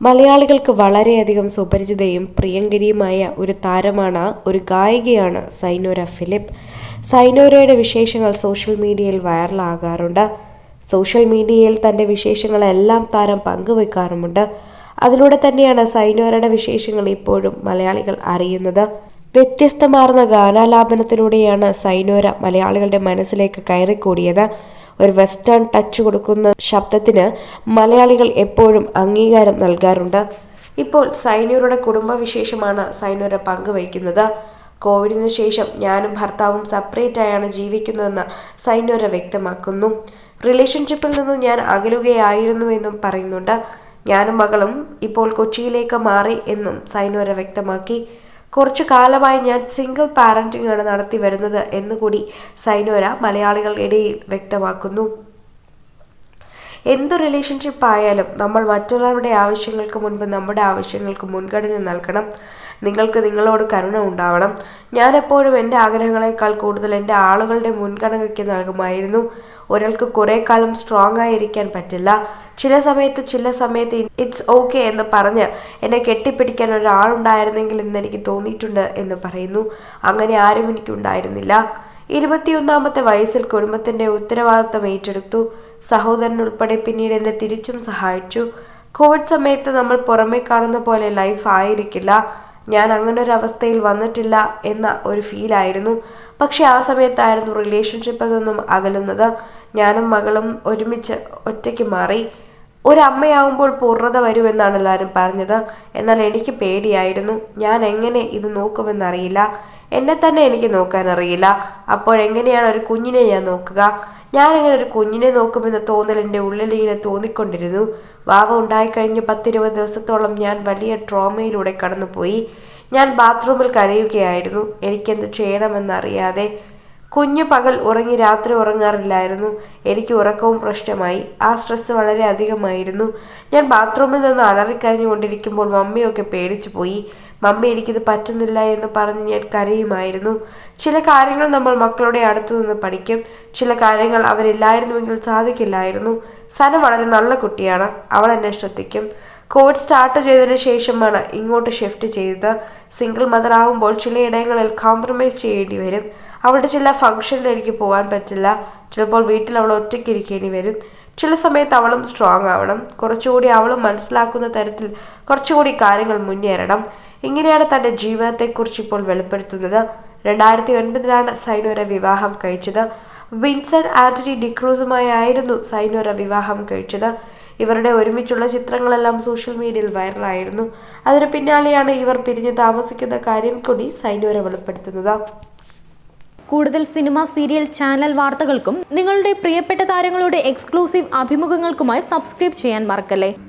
മലയാളികൾക്ക് വളരെയധികം സുപരിചിതയും പ്രിയങ്കരിയുമായ ഒരു താരമാണ് ഒരു ഗായികയാണ് സൈനോര ഫിലിപ്പ് സൈനോരയുടെ വിശേഷങ്ങൾ സോഷ്യൽ മീഡിയയിൽ വൈറലാകാറുണ്ട് സോഷ്യൽ മീഡിയയിൽ തൻ്റെ വിശേഷങ്ങളെല്ലാം താരം പങ്കുവെക്കാറുമുണ്ട് അതിലൂടെ തന്നെയാണ് സൈനോരയുടെ വിശേഷങ്ങൾ ഇപ്പോഴും മലയാളികൾ അറിയുന്നത് വ്യത്യസ്തമാർന്ന ഗാനാലാപനത്തിലൂടെയാണ് സൈനോര മലയാളികളുടെ മനസ്സിലേക്ക് കയറിക്കൂടിയത് ഒരു വെസ്റ്റേൺ ടച്ച് കൊടുക്കുന്ന ശബ്ദത്തിന് മലയാളികൾ എപ്പോഴും അംഗീകാരം നൽകാറുണ്ട് ഇപ്പോൾ സൈനൂരുടെ കുടുംബവിശേഷമാണ് സൈനൂര പങ്കുവയ്ക്കുന്നത് കോവിഡിന് ശേഷം ഞാനും ഭർത്താവും സെപ്പറേറ്റ് ആയാണ് ജീവിക്കുന്നതെന്ന് സൈനൂര വ്യക്തമാക്കുന്നു റിലേഷൻഷിപ്പിൽ നിന്ന് ഞാൻ അകലുകയായിരുന്നുവെന്നും പറയുന്നുണ്ട് ഞാനും മകളും ഇപ്പോൾ കൊച്ചിയിലേക്ക് മാറി എന്നും സൈനൂര വ്യക്തമാക്കി കുറച്ചു കാലമായി ഞാൻ സിംഗിൾ പാരന്റിംഗ് ആണ് നടത്തി വരുന്നത് എന്നുകൂടി സൈനോര മലയാളികളുടെ ഇടയിൽ വ്യക്തമാക്കുന്നു എന്ത് റിലേഷൻഷിപ്പ് ആയാലും നമ്മൾ മറ്റുള്ളവരുടെ ആവശ്യങ്ങൾക്ക് മുൻപ് നമ്മുടെ ആവശ്യങ്ങൾക്ക് മുൻഗണന നൽകണം നിങ്ങൾക്ക് നിങ്ങളോട് കരുണ ഉണ്ടാവണം ഞാൻ എപ്പോഴും എൻ്റെ ആഗ്രഹങ്ങളെക്കാൾ കൂടുതൽ എൻ്റെ ആളുകളുടെ മുൻഗണനയ്ക്ക് നൽകുമായിരുന്നു ഒരാൾക്ക് കുറേ കാലം സ്ട്രോങ് ആയിരിക്കാൻ പറ്റില്ല ചില സമയത്ത് ചില സമയത്ത് ഇറ്റ്സ് ഓക്കെ എന്ന് പറഞ്ഞ് എന്നെ കെട്ടിപ്പിടിക്കാൻ ഒരാളുണ്ടായിരുന്നെങ്കിൽ എന്ന് എനിക്ക് തോന്നിയിട്ടുണ്ട് എന്ന് പറയുന്നു അങ്ങനെ ആരും എനിക്കുണ്ടായിരുന്നില്ല ഇരുപത്തിയൊന്നാമത്തെ വയസ്സിൽ കുടുംബത്തിന്റെ ഉത്തരവാദിത്തം ഏറ്റെടുത്തു സഹോദരൻ ഉൾപ്പെടെ പിന്നീട് എന്നെ തിരിച്ചും സഹായിച്ചു കോവിഡ് സമയത്ത് നമ്മൾ പുറമേ കാണുന്ന പോലെ ലൈഫ് ആയിരിക്കില്ല ഞാൻ അങ്ങനെ ഒരു അവസ്ഥയിൽ വന്നിട്ടില്ല എന്ന ഒരു ഫീലായിരുന്നു പക്ഷെ ആ സമയത്തായിരുന്നു റിലേഷൻഷിപ്പിൽ നിന്നും അകലുന്നത് ഞാനും മകളും ഒരുമിച്ച് ഒറ്റയ്ക്ക് മാറി ഒരമ്മയാവുമ്പോൾ പൂർണ്ണത വരുമെന്നാണ് എല്ലാവരും പറഞ്ഞത് എന്നാൽ എനിക്ക് പേടിയായിരുന്നു ഞാൻ എങ്ങനെ ഇത് നോക്കുമെന്നറിയില്ല എന്നെ തന്നെ എനിക്ക് നോക്കാൻ അറിയില്ല അപ്പോഴെങ്ങനെയാണ് ഒരു കുഞ്ഞിനെ ഞാൻ നോക്കുക ഞാൻ എങ്ങനെ ഒരു കുഞ്ഞിനെ നോക്കുമെന്ന തോന്നൽ എൻ്റെ ഉള്ളിൽ ഇങ്ങനെ തോന്നിക്കൊണ്ടിരുന്നു വാവ ഉണ്ടായിക്കഴിഞ്ഞ് പത്തിരുപത് ദിവസത്തോളം ഞാൻ വലിയ ട്രോമയിലൂടെ കടന്നുപോയി ഞാൻ ബാത്റൂമിൽ കരയുകയായിരുന്നു എനിക്കെന്ത് ചെയ്യണമെന്നറിയാതെ കുഞ്ഞ് പകൽ ഉറങ്ങി രാത്രി ഉറങ്ങാറില്ലായിരുന്നു എനിക്ക് ഉറക്കവും പ്രശ്നമായി ആ സ്ട്രെസ് വളരെ അധികമായിരുന്നു ഞാൻ ബാത്റൂമിൽ നിന്ന് അലറിക്കരഞ്ഞുകൊണ്ടിരിക്കുമ്പോൾ മമ്മിയൊക്കെ പേടിച്ചു പോയി മമ്മി എനിക്കിത് പറ്റുന്നില്ല എന്ന് പറഞ്ഞ് ഞാൻ കരയുമായിരുന്നു ചില കാര്യങ്ങൾ നമ്മൾ മക്കളുടെ അടുത്തു നിന്ന് പഠിക്കും ചില കാര്യങ്ങൾ അവരില്ലായിരുന്നുവെങ്കിൽ സാധിക്കില്ലായിരുന്നു സന വളരെ നല്ല കുട്ടിയാണ് അവൾ എന്നെ ശ്രദ്ധിക്കും കോവിഡ് സ്റ്റാർട്ട് ചെയ്തതിനു ശേഷമാണ് ഇങ്ങോട്ട് ഷിഫ്റ്റ് ചെയ്തത് സിംഗിൾ മദർ ആവുമ്പോൾ ചിലയിടങ്ങളിൽ കോംപ്രമൈസ് ചെയ്യേണ്ടി വരും അവളുടെ ചില ഫംഗ്ഷനിൽ എനിക്ക് പോകാൻ പറ്റില്ല ചിലപ്പോൾ വീട്ടിൽ അവൾ ഒറ്റയ്ക്ക് ഇരിക്കേണ്ടി വരും ചില സമയത്ത് അവളും സ്ട്രോങ് ആവണം കുറച്ചുകൂടി അവളും മനസ്സിലാക്കുന്ന തരത്തിൽ കുറച്ചുകൂടി കാര്യങ്ങൾ മുന്നേറണം ഇങ്ങനെയാണ് തൻ്റെ ജീവിതത്തെക്കുറിച്ച് ഇപ്പോൾ വെളിപ്പെടുത്തുന്നത് രണ്ടായിരത്തി ഒൻപതിലാണ് സൈനോര വിവാഹം കഴിച്ചത് വിൻസെന്റ് ആന്റണി ഡിക്രൂസുമായി ആയിരുന്നു സൈനോര വിവാഹം കഴിച്ചത് ഇവരുടെ ഒരുമിച്ചുള്ള ചിത്രങ്ങളെല്ലാം സോഷ്യൽ മീഡിയയിൽ വൈറലായിരുന്നു അതിന് പിന്നാലെയാണ് ഇവർ പിരിഞ്ഞ് താമസിക്കുന്ന കാര്യം കൂടി സൈനോര വെളിപ്പെടുത്തുന്നത് കൂടുതൽ സിനിമ സീരിയൽ ചാനൽ വാർത്തകൾക്കും നിങ്ങളുടെ പ്രിയപ്പെട്ട താരങ്ങളുടെ എക്സ്ക്ലൂസീവ് അഭിമുഖങ്ങൾക്കുമായി സബ്സ്ക്രൈബ് ചെയ്യാൻ മറക്കല്ലേ